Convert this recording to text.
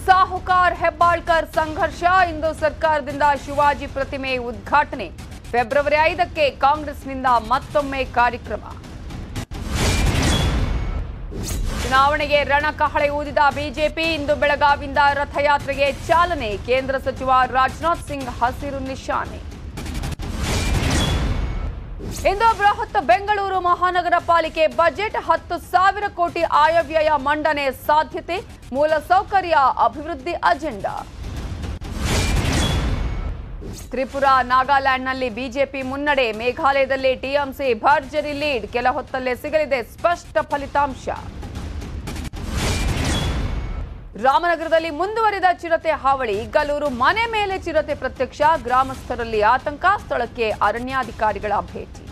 ಸಾಹುಕಾರ್ ಹೆಬ್ಬಾಳ್ಕರ್ ಸಂಘರ್ಷ ಇಂದು ಸರ್ಕಾರದಿಂದ ಶಿವಾಜಿ ಪ್ರತಿಮೆ ಉದ್ಘಾಟನೆ ಫೆಬ್ರವರಿ ಐದಕ್ಕೆ ಕಾಂಗ್ರೆಸ್ನಿಂದ ಮತ್ತೊಮ್ಮೆ ಕಾರ್ಯಕ್ರಮ ಚುನಾವಣೆಗೆ ರಣಕಹಳೆ ಊದಿದ ಬಿಜೆಪಿ ಇಂದು ಬೆಳಗಾವಿಯಿಂದ ರಥಯಾತ್ರೆಗೆ ಚಾಲನೆ ಕೇಂದ್ರ ಸಚಿವ ರಾಜನಾಥ್ ಸಿಂಗ್ ಹಸಿರು ನಿಶಾನೆ ಇಂದು ಬೃಹತ್ ಬೆಂಗಳೂರು ಮಹಾನಗರ ಪಾಲಿಕೆ ಬಜೆಟ್ ಹತ್ತು ಸಾವಿರ ಕೋಟಿ ಆಯವ್ಯಯ ಮಂಡನೆ ಸಾಧ್ಯತೆ ಮೂಲಸೌಕರ್ಯ ಅಭಿವೃದ್ಧಿ ಅಜೆಂಡಾ ತ್ರಿಪುರಾ ನಾಗಾಲ್ಯಾಂಡ್ನಲ್ಲಿ ಬಿಜೆಪಿ ಮುನ್ನಡೆ ಮೇಘಾಲಯದಲ್ಲಿ ಟಿಎಂಸಿ ಭರ್ಜರಿ ಲೀಡ್ ಕೆಲ ಹೊತ್ತಲ್ಲೇ ಸಿಗಲಿದೆ ಸ್ಪಷ್ಟ ಫಲಿತಾಂಶ ರಾಮನಗರದಲ್ಲಿ ಮುಂದುವರಿದ ಚಿರತೆ ಹಾವಳಿ ಗಲೂರು ಮನೆ ಮೇಲೆ ಚಿರತೆ ಪ್ರತ್ಯಕ್ಷ ಗ್ರಾಮಸ್ಥರಲ್ಲಿ ಆತಂಕ ಸ್ಥಳಕ್ಕೆ ಅರಣ್ಯಾಧಿಕಾರಿಗಳ ಭೇಟಿ